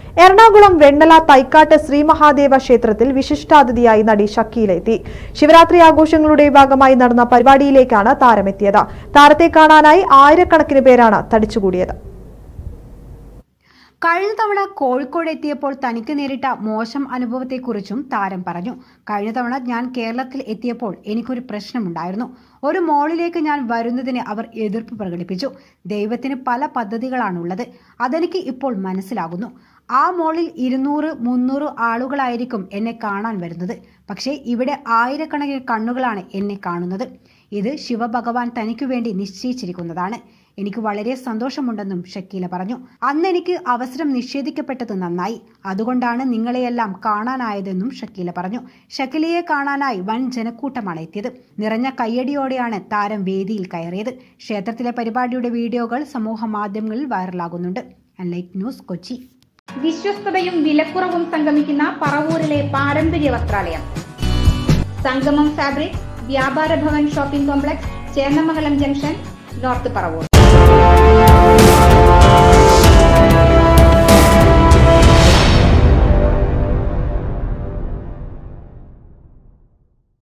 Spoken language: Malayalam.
എറണാകുളം വെണ്ണല തൈക്കാട്ട് ശ്രീ മഹാദേവ ക്ഷേത്രത്തിൽ വിശിഷ്ടാതിഥിയായി നടി ഷക്കീല എത്തി ശിവരാത്രി ആഘോഷങ്ങളുടെ ഭാഗമായി നടന്ന പരിപാടിയിലേക്കാണ് താരമെത്തിയത് താരത്തെ കാണാനായി ആയിരക്കണക്കിന് പേരാണ് തടിച്ചുകൂടിയത് കഴിഞ്ഞ തവണ കോഴിക്കോട് എത്തിയപ്പോൾ തനിക്ക് നേരിട്ട മോശം അനുഭവത്തെക്കുറിച്ചും താരം പറഞ്ഞു കഴിഞ്ഞ തവണ ഞാൻ കേരളത്തിൽ എത്തിയപ്പോൾ എനിക്കൊരു പ്രശ്നമുണ്ടായിരുന്നു ഒരു മോളിലേക്ക് ഞാൻ വരുന്നതിന് അവർ എതിർപ്പ് പ്രകടിപ്പിച്ചു ദൈവത്തിന് പല പദ്ധതികളാണുള്ളത് അതെനിക്ക് ഇപ്പോൾ മനസ്സിലാകുന്നു ആ മോളിൽ ഇരുന്നൂറ് മുന്നൂറ് ആളുകളായിരിക്കും എന്നെ കാണാൻ വരുന്നത് പക്ഷേ ഇവിടെ ആയിരക്കണക്കിന് കണ്ണുകളാണ് എന്നെ കാണുന്നത് ഇത് ശിവഭഗവാൻ തനിക്കു വേണ്ടി നിശ്ചയിച്ചിരിക്കുന്നതാണ് എനിക്ക് വളരെ സന്തോഷമുണ്ടെന്നും ഷക്കീല പറഞ്ഞു അന്ന് എനിക്ക് അവസരം നിഷേധിക്കപ്പെട്ടത് നന്നായി അതുകൊണ്ടാണ് നിങ്ങളെയെല്ലാം കാണാനായതെന്നും ഷക്കീല പറഞ്ഞു ഷക്കീലയെ കാണാനായി വൻ ജനക്കൂട്ടമാണ് എത്തിയത് നിറഞ്ഞ കയ്യടിയോടെയാണ് താരം വേദിയിൽ കയറിയത് ക്ഷേത്രത്തിലെ പരിപാടിയുടെ വീഡിയോകൾ സമൂഹ മാധ്യമങ്ങളിൽ വൈറലാകുന്നുണ്ട് ലൈറ്റ് ന്യൂസ് കൊച്ചി വിശ്വസ്തതയും വിലക്കുറവും സംഗമിക്കുന്ന പറവൂരിലെ പാരമ്പര്യ വസ്ത്രാലയം Sangamam fabric Vyapara Bhavan shopping complex Chendamangalam junction north Paravur